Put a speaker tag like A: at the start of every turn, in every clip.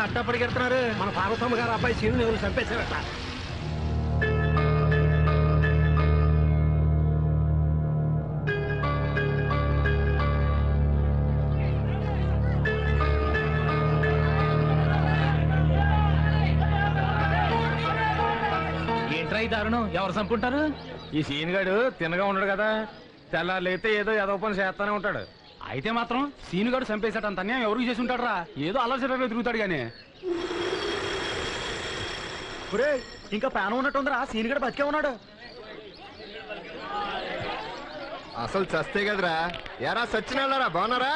A: అట్టా పడికెడుతున్నారు
B: మన పార్వతమ్మ గారు అబ్బాయి సీను ఎవరు చంపేశారట
A: ఏంట్రా ఈ దారుణం ఎవరు చంపుంటారు
C: ఈ సీన్ గాడు తిన్నగా ఉన్నాడు కదా తెల్లారులైతే ఏదో ఏదో పని చేస్తానే ఉంటాడు
A: అయితే మాత్రం సీనుగాడు చంపేశాడు అంత అన్యాయం ఎవరికి చేసి ఉంటాడు రా ఏదో ఆలోచన తిరుగుతాడు గానీ
B: ఇంకా ప్రాణం ఉన్నట్టుందిరా సీన్ గడ బతికే ఉన్నాడు
D: అసలు చస్తే కదరా ఎరా సచ్చినారా బాగున్నారా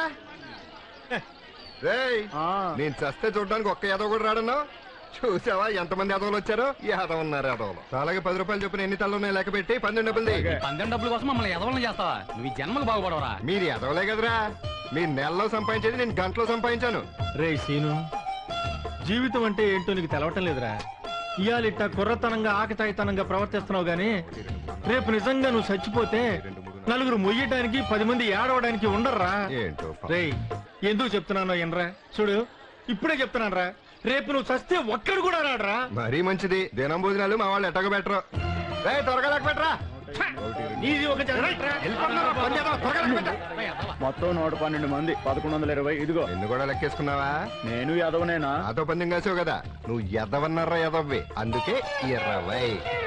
D: రేయ్ నేను చస్తే చూడడానికి ఒక్క యాదవ్ కూడా రాడన్నావు చూసావా ఎంతమంది యాదవులు వచ్చారో యాదవ్ ఉన్నారు యాదవులు అలాగే పది రూపాయలు చొప్పున ఎన్ని తల్లు ఉన్నాయి లెక్క పెట్టి పన్నెండు డబ్బులు
A: పందెం డబ్బుల కోసం మమ్మల్ని ఎదవలను చేస్తావా నువ్వు ఈ జన్మలు బాగుపడవరా
D: మీరు యాదవలే కదరా మీరు నెలలో సంపాదించేది నేను గంటలో సంపాదించాను
C: రే సీను జీవితం అంటే ఏంటో నీకు తెలవటం లేదురా ఇయాలిట్ట కుర్రతనంగా ఆకతాయితనంగా ప్రవర్తిస్తున్నావు గాని రేపు నిజంగా నువ్వు చచ్చిపోతే నలుగురు మొయ్యటానికి పది మంది ఏడవడానికి ఉండర్రా
D: ఏంటో
C: రేయ్ ఎందుకు చెప్తున్నానో ఎనరా చూడు ఇప్పుడే చెప్తున్నాను రా రేపు నువ్వు చస్తే ఒక్కడు కూడా రాడరా
D: మరీ మంచిది దినం భోజనాలు మా వాళ్ళు ఎట్టగ బెటరు రే త్వరగా లెక్క పెట్టరా
C: నీది ఒక జనరేటరా?
D: వెళ్ళిపోతున్నారా? పని చేద్దాం, త్వరగా లెక్క పెట్టు.
E: మొత్తం నూట పన్నెండు మంది పదకొండు వందల ఇరవై ఇదిగో
D: నిన్ను కూడా లెక్కేసుకున్నావా
E: నేను యాదవనేనా
D: నాతో పందెం కాసావు కదా నువ్వు ఎదవన్నారా ఎదవ్వి అందుకే ఇరవై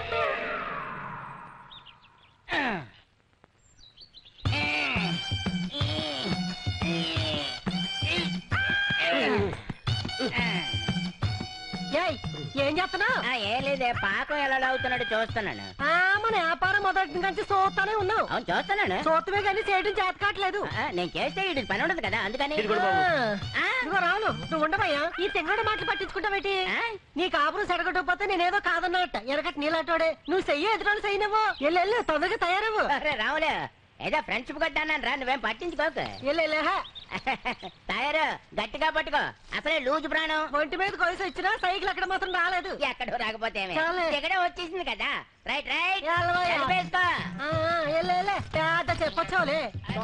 F: ఏయ్ ఏం చేస్తున్నావు
G: ఆ, ఏం లేదే పాకం ఎలా అవుతున్నాడు చూస్తున్నాను
F: మన వ్యాపారం మొదటి నుంచి చూస్తానే ఉన్నావు
G: అవును చూస్తున్నాను
F: చూస్తమే కానీ చేయడం చేత కావట్లేదు
G: ఆ, నేను చేస్తే ఇది పని ఉండదు కదా అందుకని ఆ,
F: ఇదిగో రాను నువ్వు ఉండవయ్యా ఈ తెంగడ మాటలు పట్టించుకుంటావేటి
G: ఆ?
F: నీ కాపురం సెడగొట్టకపోతే నేనేదో కాదన్నట్ట ఎరగట్ నీలాంటోడే నువ్వు చెయ్యి ఎదురాలు చెయ్యనవ్వు ఎల్లు ఎల్లు తొందరగా తయారవ్వు
G: అరే రావులే ఏదో ఫ్రెండ్షిప్ కొట్టాను రా నువ్వేం పట్టించుకోకు
F: ఎల్లు ఎల్లేహా
G: తయారు గట్టిగా పట్టుకో అసలే లూజు ప్రాణం
F: ఒంటి మీద కొలిసి వచ్చినా సైకిల్ అక్కడ మాత్రం రాలేదు
G: ఎక్కడో రాకపోతే ఏమి?
F: చాలే.
G: ఇక్కడే వచ్చేసింది కదా రైట్ రైట్
F: ఎల్లవయ్యా.
G: కలిపేసుకో.
F: ఆ, ఆ, ఎల్లు ఎల్లే పెద్ద చెప్పొచ్చావులే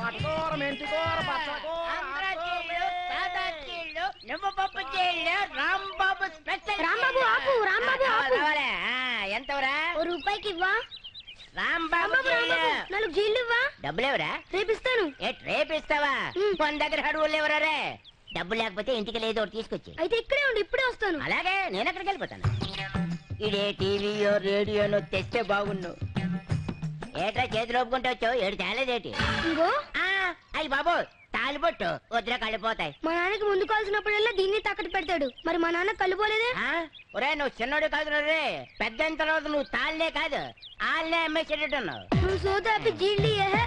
G: ఆంధ్ర చీళ్ళు, సాదా చీళ్ళు, నువ్వు పప్పు చీళ్ళు, రాంబాబు స్పెషల్
H: రాంబాబు,
G: చీళ్ళు.
H: ఆపు, రాంబాబు,
G: ఆ,
H: ఆపు.
G: రావాలే. ఆ, ఎంతవరా
H: ఓ రూపాయికి ఇవ్వా
G: రాంబాబు
H: రాంబాబు,
G: చీళ్ళు.
H: రాంబాబు, నాలుగు జీళ్ళు ఇవ్వా
G: డబ్బులేవరా
H: రేపిస్తాను
G: ఏ రేపు ఇస్తావా
H: ఉమ్.
G: మన దగ్గర అడుగులు లేవరా రే డబ్బు లేకపోతే ఇంటికి లేదో ఒకటి తీసుకొచ్చి
H: అయితే ఇక్కడే ఉండి ఇప్పుడే వస్తాను
G: అలాగే నేను ఎక్కడికి వెళ్ళిపోతాను ఇదే టీవీయో రేడియోనో తెస్తే బాగుండు ఏట్రా చేతులు ఒప్పుకుంటూ వచ్చావు ఏడు తేలేదేటి
H: ఇంకో
G: అయ్యి బాబు తాలిపొట్టు వద్దురా కళ్ళిపోతాయి
H: మా నాన్నకి ముందు కాల్సినప్పుడల్లా దీన్ని తాకట్టు పెడతాడు మరి మా నాన్న కళ్ళు పోలేదే
G: ఆ? ఒరే నువ్వు చిన్నోడు కాదు రే పెద్ద అయిన తర్వాత నువ్వు తాళ్ళే కాదు ఆళ్ళనే అమ్మేసేటట్టున్నావు
H: నువ్వు సోదాపి జీళ్ళు ఏహే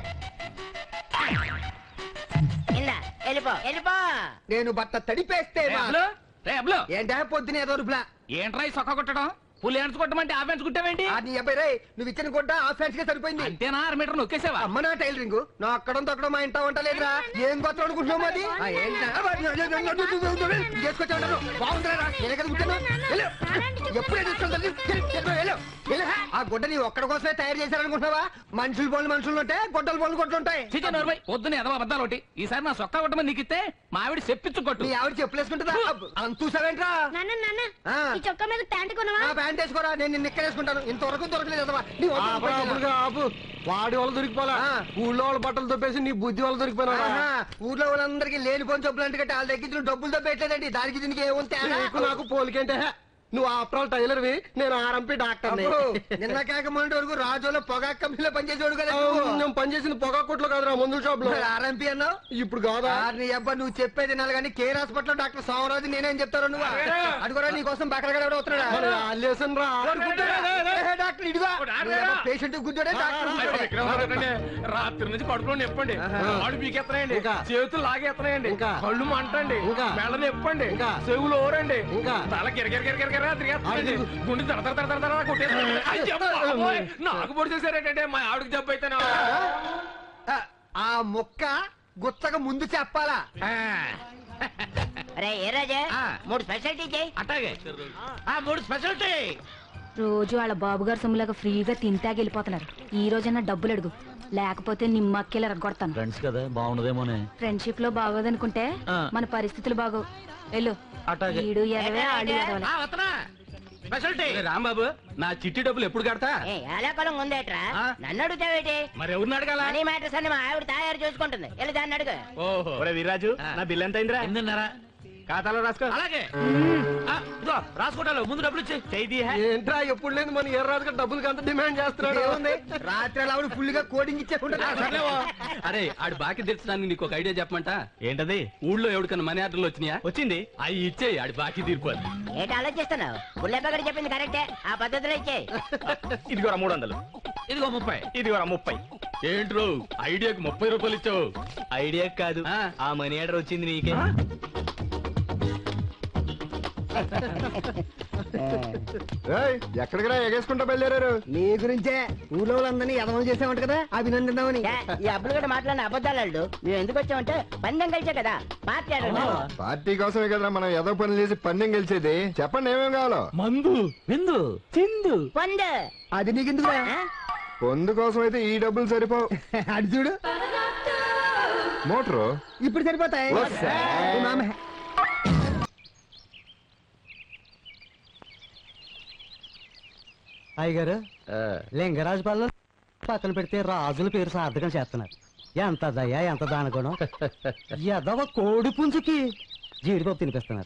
G: ఇందా వెళ్ళిపో వెళ్ళిపో
B: నేను బట్ట తడిపేస్తే
A: రే అబ్బులు, రే అబ్బులు,
B: ఏంటా పొద్దున ఏదో రుపులా
A: ఏంట్రా ఈ సొక్క కొట్టడం పులి ఎండ్స్ కొట్టమంటే ఆ ఫెన్స్ కుట్టావేంటి
B: ఆ నీ అబ్బాయి రేయ్ నువ్వు ఇచ్చిన గుడ్డ ఆ ఫ్యాన్స్ గా సరిపోయింది
A: అంతేనా అర మీటర్ నొక్కేసావా
B: అమ్మ నా టైలరింగ్ నా అక్కడం తొక్కడం మా ఇంట వంట లేదురా ఏం కొత్త అనుకుంటున్నావు అది ఆ, ఏంటా? అబ్బా, ఇది చేసుకొచ్చా ఉంటాను. బాగుందిరా రా. నేనే కదా కుట్టాను. వెళ్ళు. ఎప్పుడే తీసుకెళ్తాను వెళ్ళు, వెళ్ళు. వెళ్ళు. ఆ గుడ్డ నీ ఒక్కడ కోసమే తయారు చేశారనుకుంటున్నావా మనుషులు పోలు మనుషులు ఉంటాయి గొడ్డలు పోలు గొడ్డలు ఉంటాయి
A: చికెన్ నోర్మై పొద్దున ఎదవ అబద్ధాలు ఒకటి ఈసారి నా సొక్క కొట్టమని నీకు ఇస్తే మా ఆవిడ చెప్పించు కొట్టు
B: నీ ఆవిడ చెప్పులేసుకుంటుందా అంత చూసావేంట్రా
H: నాన్న నాన్న
B: ఆ.
H: ఈ చొక్కా మీద ప్యాంట్ కొనవా
B: ఆ ప్యాంట్ వేసుకోరా నేను నిన్న ఎక్కడ వేసుకుంటాను ఇంతవరకు దొరకలేదు అదవా. నీ వద్దు,
C: ఆపురా, ఆపురుగా, ఆపు వాడి వాళ్ళు దొరికిపోలా
B: ఆ.
C: ఊళ్ళో వాళ్ళ బట్టలు దొబ్బేసి నీ బుద్ధి వాళ్ళు దొరికిపోయినా
B: ఆహా, ఊర్లో వాళ్ళందరికీ లేని పోని చెప్పులు అంటే వాళ్ళ దగ్గర నుంచి డబ్బులు దొబ్బేయట్లేదండి దానికి దీనికి ఏముంది తేడా?
C: నీకు నాకు పోలికేంటే నువ్వు ఆఫ్టర్ ఆల్ టైలర్వి నేను ఆర్ఎంపీ డాక్టర్
B: అబ్బో, నిన్న కాక మొన్నటి వరకు రాజులో పొగా కంపెనీలో పనిచేసేవాడు కదా నువ్వు.
C: నేను పనిచేసింది పొగా కొట్లో కాదురా మందుల షాప్ లో
B: మరి ఆర్ఎంపీ అన్నావు
C: ఇప్పుడు కాదా
B: ఆ, నీ అబ్బా నువ్వు చెప్పేది వినాలి కానీ కేర్ హాస్పిటల్ డాక్టర్ సోమరాజు నేనేం చెప్తారు నువ్వు అడుగురా నీ కోసం బక్కడగా ఎవడో
C: మరి
B: వస్తున్నాడా
C: ఆలేసన్ రా
B: వాడు గుడ్డోడా? ఏ, డాక్టర్ ఇదిగో పేషెంట్ గుడ్డోడే డాక్టర్ గుడ్డోడే.
A: రాత్రి నుంచి కడుపులో నొప్పండి ఆడు పీకెత్తనాయండి
C: ఇంకా?
A: చేతులు లాగెత్తనాయండి
C: ఇంకా?
A: కళ్ళు మంటండి
C: ఇంకా?
A: మెళ్ళ నొప్పండి
C: ఇంకా?
A: చెవులు ఓరండి
C: ఇంకా?
A: తల గిరగిరగిరగిరగిరా తిరిగేస్తుందండి
C: ఆడు
A: గుండె దడ దడ దడ దడ కొట్టేస్తుంది అయ్య బాబోయ్, నాకు పొడి చేశారేంటంటే మా ఆవిడకి జబ్బు అయితేనా
B: ఆ, ఆ ముక్క గుత్తగా ముందు చెప్పాలా
G: రే ఏ రాజా
A: ఆ.
G: మూడు స్పెషాలిటీ చేయి
A: అట్టాగే ఆ మూడు స్పెషాలిటీ
I: రోజు వాళ్ళ బాబుగారు సొమ్ములాగా ఫ్రీగా తింటాకి వెళ్ళిపోతున్నారు ఈ రోజైనా డబ్బులు అడుగు లేకపోతే నిమ్మక్కేలు రగ్గొడతాను
E: ఫ్రెండ్స్ కదా బాగుండదేమోనే
I: ఫ్రెండ్షిప్ లో బాగోదనుకుంటే
E: ఆ.
I: మన పరిస్థితులు బాగోవు వెళ్ళు
C: అటాగే
I: ఈడు ఎదవే ఆడు ఎదవలే
A: ఆ, వత్తనా స్పెషాలిటీ రాంబాబు నా చిట్టి డబ్బులు ఎప్పుడు కడతా
G: ఏ ఏలాకాలం ఉందేట్రా
A: ఆ?
G: నన్ను అడుగుతావేటి
A: మరి ఎవరిని అడగాల
G: మనీ మ్యాటర్స్ అని మా ఆవిడ తయారు చూసుకుంటుంది వెళ్ళి దాన్ని అడుగు
A: ఓహో
E: ఒరే వీర్రాజు
A: ఆ.
E: నా బిల్ ఎంత అయిందిరా
A: ఎనిమిదిన్నర
E: ఖాతాలో రాసుకో
A: అలాగే ఆ, ఇదిగో రాసుకోటాలు ముందు డబ్బులు ఇచ్చి
E: చేయి
B: ఏంట్రా ఎప్పుడు లేదు మన ఎర్రాజుగా డబ్బులకి అంత డిమాండ్ చేస్తున్నాడు రాత్రి అలా ఫుల్ గా కోడింగ్ ఇచ్చేకుంటా
A: అరే ఆడు బాకీ తీర్చడానికి నీకు ఒక ఐడియా చెప్పమంట
E: ఏంటది
A: ఊళ్ళో ఎవరికన్నా మనీ ఆర్డర్లు వచ్చినాయా
E: వచ్చింది
A: అవి ఇచ్చేయి ఆడి బాకీ తీరిపోద్ది
G: ఏంటి ఆలోచిస్తున్నావు బుల్లెప్పగడి చెప్పింది కరెక్టే ఆ పద్ధతిలో ఇచ్చేయి
E: ఇదిగోరా మూడు వందలు
A: ఇదిగో ముప్పై
E: ఇదిగోరా ముప్పై
A: ఏంట్రో ఐడియాకి ముప్పై రూపాయలు ఇచ్చావు
E: ఐడియా కాదు
A: ఆ.
E: ఆ మనీ ఆర్డర్ వచ్చింది నీకే
D: ఏయ్, ఎక్కడికి రా ఎగేసుకుంటా బయలుదేరారు
B: నీ గురించే ఊళ్ళో వాళ్ళందరినీ ఎదవం చేసామంట కదా అభినందిద్దామని
G: ఏ, ఈ అబ్బులు కూడా మాట్లాడిన అబద్ధాలు వాళ్ళు. మేము ఎందుకు వచ్చామంటే పందెం కలిసే కదా పార్టీ ఆడండి
D: పార్టీ కోసమే కదరా మనం ఏదో పనులు చేసి పందెం గెలిచేది చెప్పండి ఏమేం కావాలో
A: మందు విందు చిందు
G: పండు
B: అది నీకెందుకు
G: ఆ?
D: పొందు కోసం అయితే ఈ డబ్బులు సరిపోవు
B: అది చూడు
D: మోటరు
B: ఇప్పుడు సరిపోతాయి
D: వస్తా.
B: ఓ మామ.
J: అయ్యగారు లింగరాజు పల్లె పక్కన పెడితే రాజుల పేరు సార్థకం చేస్తున్నారు ఎంత దయ ఎంత దానగుణం ఎదవ కోడి పుంజుకి జీడిపప్పు తినిపిస్తున్నారు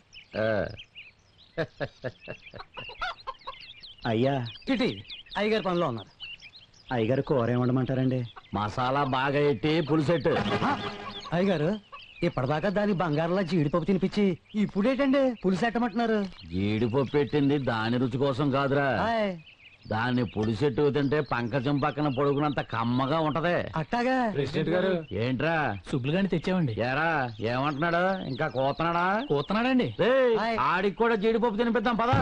E: అయ్యా
J: ఇటీ అయ్యగారి పనిలో ఉన్నారు
E: అయ్యగారు కూర ఏమండమంటారండి
J: మసాలా బాగా ఎట్టి పులిసెట్టు అయ్యగారు ఇప్పటిదాకా దాని బంగారంలో జీడిపప్పు తినిపించి ఇప్పుడేటండి పులిసెట్టమంటున్నారు
K: జీడిపప్పు పెట్టింది దాని రుచి కోసం కాదురా
J: హాయ్,
K: దాన్ని పులిసెట్టు తింటే పంకజం పక్కన పొడుగునంత కమ్మగా ఉంటదే
J: అట్టాగా
A: ప్రెసిడెంట్ గారు
K: ఏంట్రా
A: సుబ్బులు గాని తెచ్చామండి
K: ఏరా ఏమంటున్నాడు ఇంకా కోతనాడా
A: కూతున్నాడండి
K: రేయ్,
J: హాయ్.
K: ఆడికి కూడా జీడిపప్పు తినిపిద్దాం పదా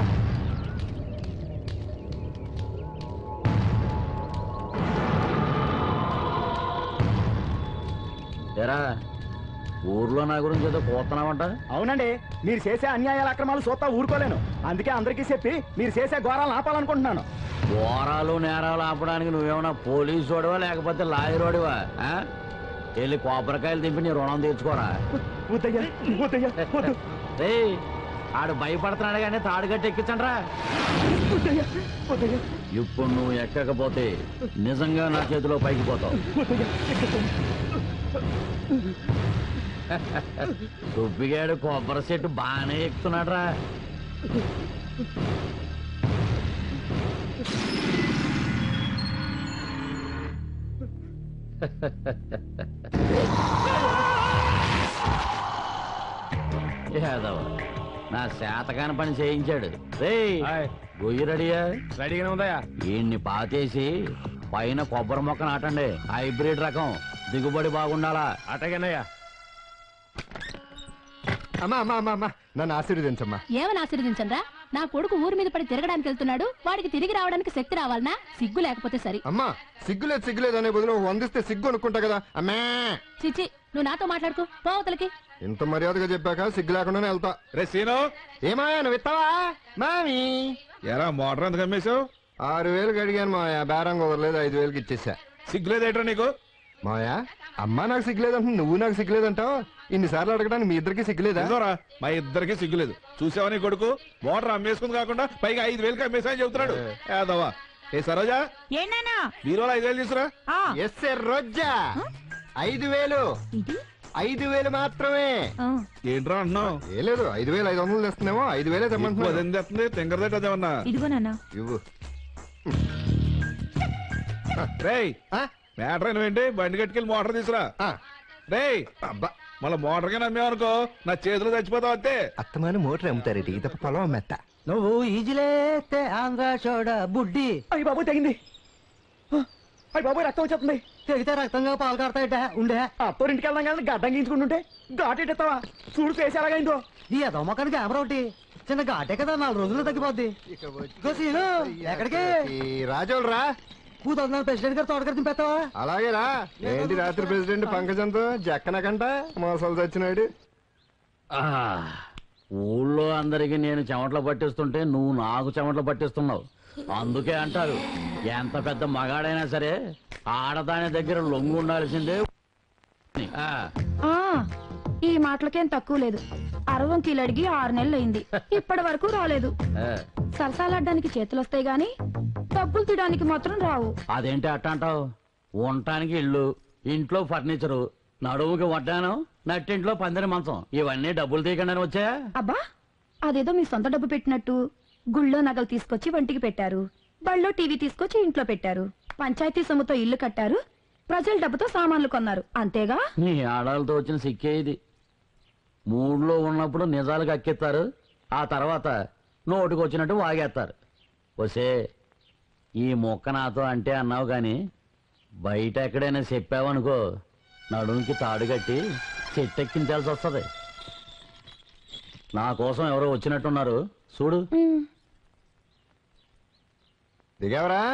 K: ఎరా ఊర్లో నా గురించి ఏదో కోతున్నావంట
E: అవునండి మీరు చేసే అన్యాయాల అక్రమాలు చూస్తా ఊరుకోలేను అందుకే అందరికీ చెప్పి మీరు చేసే ఘోరాలను ఆపాలనుకుంటున్నాను
K: ఘోరాలు నేరాలు ఆపడానికి నువ్వేమన్నా పోలీసు వాడివా లేకపోతే లాయర్ వాడివా ఆ? వెళ్ళి కొబ్బరికాయలు దింపి నీ రుణం తీర్చుకోరా
E: వద్దయ్యా వద్దయ్యా వద్దు
K: రేయ్ ఆడు భయపడుతున్నాడు కానీ తాడు కట్టి ఎక్కించండ్రా
E: వద్దయ్యా వద్దయ్యా
K: ఇప్పుడు నువ్వు ఎక్కకపోతే నిజంగా నా చేతిలో పైకి పోతావు
E: వద్దయ్యా
K: దుబ్బిగాడు కొబ్బరి చెట్టు బాగానే ఎక్కుతున్నాడ్రా యాదవ నా శాతకాని పని చేయించాడు రేయ్ గొయ్యి రెడీయా
A: రెడీగానే ఉందయా
K: ఈయన్ని పాతేసి పైన కొబ్బరి మొక్క నాటండి హైబ్రిడ్ రకం దిగుబడి బాగుండాలా
A: అటగనయ్యా
D: అమ్మా అమ్మా అమ్మా అమ్మా నన్ను ఆశీర్వదించమ్మా
I: ఏమని ఆశీర్వదించండ్రా నా కొడుకు ఊరి మీద పడి తిరగడానికి వెళ్తున్నాడు వాడికి తిరిగి రావడానికి శక్తి రావాలనా సిగ్గు లేకపోతే సరి
D: అమ్మా సిగ్గులేదు సిగ్గులేదు అనే బదులు వందిస్తే సిగ్గు అనుకుంటా కదా అమ్మా
I: చిచి నువ్వు నాతో మాట్లాడుకో పోవతలకి
D: ఇంత మర్యాదగా చెప్పాక సిగ్గు లేకుండానే వెళ్తా
A: రే సీను
D: ఏమా నువ్వు ఇస్తావా మామి
A: ఎరా మోటార్ ఎందుకు అమ్మేశావు
D: ఆరు వేలు అడిగాను మాయా బేరం కుదరలేదు ఐదు వేలకి ఇచ్చేసా
A: సిగ్గులేదేట్రా నీకు
D: మాయా అమ్మా నాకు సిగ్గులేదంట నువ్వు నాకు సిగ్గులేదంటావు ఇన్నిసార్లు అడగడానికి మీ ఇద్దరికి సిగ్గులేదా
A: నిజంరా మా ఇద్దరికి సిగ్గులేదు చూసావా నీ కొడుకు మోటార్ అమ్మేసుకుంది కాకుండా పైగా ఐదు వేలకి అమ్మేసా అని చెబుతున్నాడు ఏదవా ఏ సరోజా
F: ఏంటన్నా
A: బీరోలో ఐదు వేలు తీసురా
D: ఎస్ రోజా ఐదు వేలు ఐదు వేలు మాత్రమే
A: ఏంట్రా అంటున్నావు
D: ఏ లేదు ఐదు వేలు ఐదు వందలు తెస్తున్నామో ఐదు వేలే తెమ్మంటున్నావు
A: అదేం తెస్తుంది తింగరదేట అదేమన్నా
I: ఇదిగో నాన్న
D: ఇవ్వు
A: రేయ్
D: ఆ?
A: మ్యాటర్ ఏంటి బండి కట్టుకెళ్ళి మోటార్ తీసురా
D: ఆ,
A: రేయ్
D: అబ్బా
A: మళ్ళీ మోటార్ గా నమ్మేవనుకో నా చేతిలో చచ్చిపోతావు అంతే
D: అత్తమాను మోటార్ అమ్ముతారేటి ఈ తప్ప పొలం మెత్త
J: నువ్వు ఈజిలేస్తే ఆంధ్ర చోడ బుడ్డి
E: అయ్యి బాబు తెగింది అయ్యి బాబు రక్తం వచ్చేస్తుంది
J: తెగితే రక్తంగా పాలు కడతాయట ఉండే
E: అత్తోరింటికి వెళ్దాం కానీ గడ్డం గీంచుకుంటుంటే ఘాటెట్టేస్తావా చూడు ఫేస్ ఎలాగైందో
J: ఈ ఎదో మొక్కని కెమెరా ఒకటి చిన్న ఘాటే కదా నాలుగు రోజుల్లో తగ్గిపోద్ది ఇదిగో సీను, ఎక్కడికి
D: ఈ రాజోలు రా
J: కూతురు ప్రెసిడెంట్ గారు తోటగారు దింపేస్తావా
D: అలాగే రా ఏంటి రాత్రి ప్రెసిడెంట్ పంకజంతో జక్కనకంట మోసాలు చచ్చినాడు
K: ఆ, ఊళ్ళో అందరికి నేను చెమటలు పట్టిస్తుంటే నువ్వు నాకు చెమటలు పట్టిస్తున్నావు అందుకే అంటారు ఎంత పెద్ద మగాడైనా సరే ఆడదాని దగ్గర లొంగు ఉండాల్సిందే ఆ,
I: ఈ మాటలకేం తక్కువ లేదు అరవం అడిగి ఆరు నెలలు అయింది ఇప్పటి వరకు రాలేదు
K: ఆ,
I: సరసాలాడ్డానికి చేతులు వస్తాయి గాని డబ్బులు తీయడానికి మాత్రం రావు
K: అదేంటి అట్ట అంటావు ఉండటానికి ఇల్లు ఇంట్లో ఫర్నిచరు నడుముకి వడ్డానం నట్టింట్లో పందిరి మంచం ఇవన్నీ డబ్బులు తీయకుండా వచ్చాయా
I: అబ్బా అదేదో మీ సొంత డబ్బు పెట్టినట్టు గుళ్ళో నగలు తీసుకొచ్చి వంటికి పెట్టారు బళ్ళో టీవీ తీసుకొచ్చి ఇంట్లో పెట్టారు పంచాయతీ సొమ్ముతో ఇల్లు కట్టారు ప్రజల డబ్బుతో సామాన్లు కొన్నారు అంతేగా
K: నీ ఆడాలతో వచ్చిన సిక్కే ఇది మూడ్లో ఉన్నప్పుడు నిజాలు కక్కెత్తారు ఆ తర్వాత నోటికి వచ్చినట్టు వాగేస్తారు వసే ఈ మొక్క నాతో అంటే అన్నావు కానీ బయట ఎక్కడైనా చెప్పావనుకో నడుముకి తాడు కట్టి చెట్టెక్కించాల్సి వస్తుంది నా కోసం ఎవరో వచ్చినట్టున్నారు చూడు
D: దిగావరా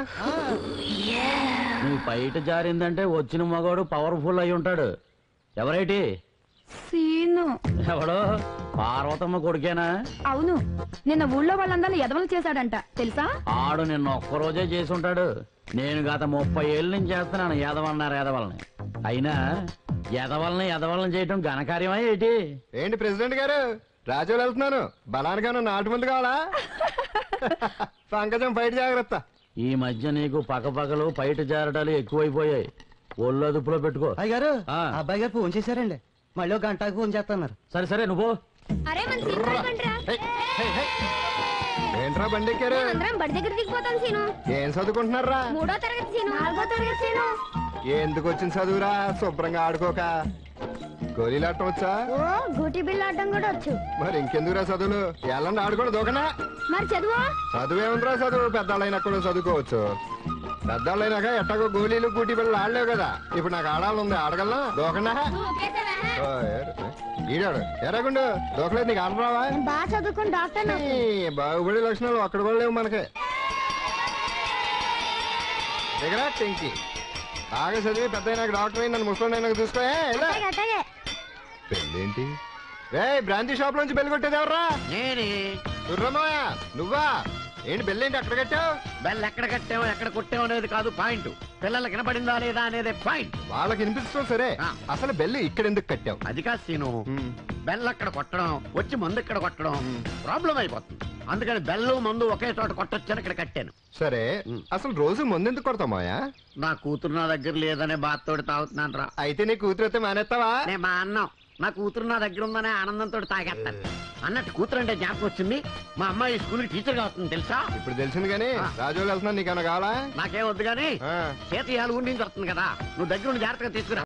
K: నీ బయట జారిందంటే వచ్చిన మగవాడు పవర్ఫుల్ అయి ఉంటాడు ఎవరైటి
I: సీను
K: ఎవడో పార్వతమ్మ కొడుకేనా
I: అవును నిన్న ఊళ్ళో వాళ్ళందరినీ ఎదవలు చేశాడంట తెలుసా
K: ఆడు నిన్న ఒక్కరోజే చేసి ఉంటాడు నేను గత ముప్పై ఏళ్ళ నుంచి చేస్తున్నాను ఎదవన్నారు ఎదవల్ని అయినా ఎదవల్ని ఎదవల్ని చేయటం ఘనకార్యమా ఏంటి
D: ఏంటి ప్రెసిడెంట్ గారు రాజులు వెళ్తున్నాను బలానిగాను నాటు ముందు కావాలా పంకజం బయట జాగ్రత్త
K: ఈ మధ్య నీకు పక్కపక్కలు బయట జారటాలు ఎక్కువైపోయాయి ఒళ్ళు అదుపులో పెట్టుకో
J: అయ్యగారు
K: ఆ.
J: అబ్బాయి గారు ఫోన్ చేశారండి మళ్ళీ ఒక గంటకు ఫోన్ చేస్తున్నారు
K: సరే సరే నువ్వు
H: అరే మన సీను రాకండ్రా.
D: ఏంట్రా బండి ఎక్కారు
H: అందరం బడి దగ్గర దిగిపోతాం సీను
D: ఏం చదువుకుంటున్నారా
H: మూడో తరగతి సీను నాలుగో తరగతి సీను
D: ఎందుకు వచ్చిన చదువురా శుభ్రంగా ఆడుకోక గోళీలాటం వచ్చా
H: ఓ గూటి బిల్ ఆడడం కూడా వచ్చు
D: మరి ఇంకెందుకురా చదువులు ఎల్లండి ఆడుకోండి దూకనా
H: మరి చదువు
D: చదువేముందిరా చదువు పెద్దవాళ్ళైనా కూడా చదువుకోవచ్చు పెద్దవాళ్ళైనాక ఎట్టగో గోళీలు కూటి పిల్లలు ఆడలేవు కదా ఇప్పుడు నాకు ఆడాలని ఉంది ఆడగలనా దూకనా ఓ, ఏరు. ఈడాడు ఎరగుండు దూకలేదు నీకు ఆడరావా
H: బాగా చదువుకుని డాక్టర్
D: ఈ బాగుబడి లక్షణాలు అక్కడ కూడా లేవు మనకి దిగరా టెంకి బాగా చదివి పెద్ద అయినాక డాక్టర్ అయి నన్ను ముసలి అయినాక చూసుకో ఏ, ఇలా.
H: అట్టగే
D: పెళ్ళేంటి రే బ్రాంతి షాప్ నుంచి బెల్ కొట్టేది ఎవర్రా
K: నేనే
D: దుర్రమ్మయ్య నువ్వా ఏంటి బెల్లేంటి అక్కడ కట్టావు
K: బెల్ ఎక్కడ కట్టామో ఎక్కడ కొట్టామో అనేది కాదు పాయింట్ పిల్లలకి వినపడిందా లేదా అనేది పాయింట్
D: వాళ్ళకి వినిపిస్తావు సరే
K: ఆ.
D: అసలు బెల్లి ఇక్కడ ఎందుకు కట్టావు
K: అది కాదు సీను బెల్ అక్కడ కొట్టడం వచ్చి మందు ఇక్కడ కొట్టడం ప్రాబ్లం అయిపోతుంది అందుకని బెల్లు మందు ఒకే చోట కొట్టొచ్చని ఇక్కడ కట్టాను
D: సరే అసలు రోజు ముందు ఎందుకు కొడతావు మాయా
K: నా కూతురు నా దగ్గర లేదనే బాధతోటి తాగుతున్నాను రా
D: అయితే నీ కూతురు అయితే మానేస్తావా
K: నేను మా అన్నం నా కూతురు నా దగ్గర ఉందనే ఆనందంతో తాగేస్తాను అన్నట్టు కూతురు అంటే జ్ఞాపకం వచ్చింది మా అమ్మాయి స్కూల్కి టీచర్గా వస్తుంది తెలుసా
D: ఇప్పుడు తెలిసింది కానీ రాజు వెళ్తున్నా నీకేమైనా కావాలా
K: నాకేం వద్దు కానీ
D: ఆ.
K: చేతి ఏళ్ళు ఊరి నుంచి వస్తుంది కదా నువ్వు దగ్గర ఉండి జాగ్రత్తగా తీసుకురా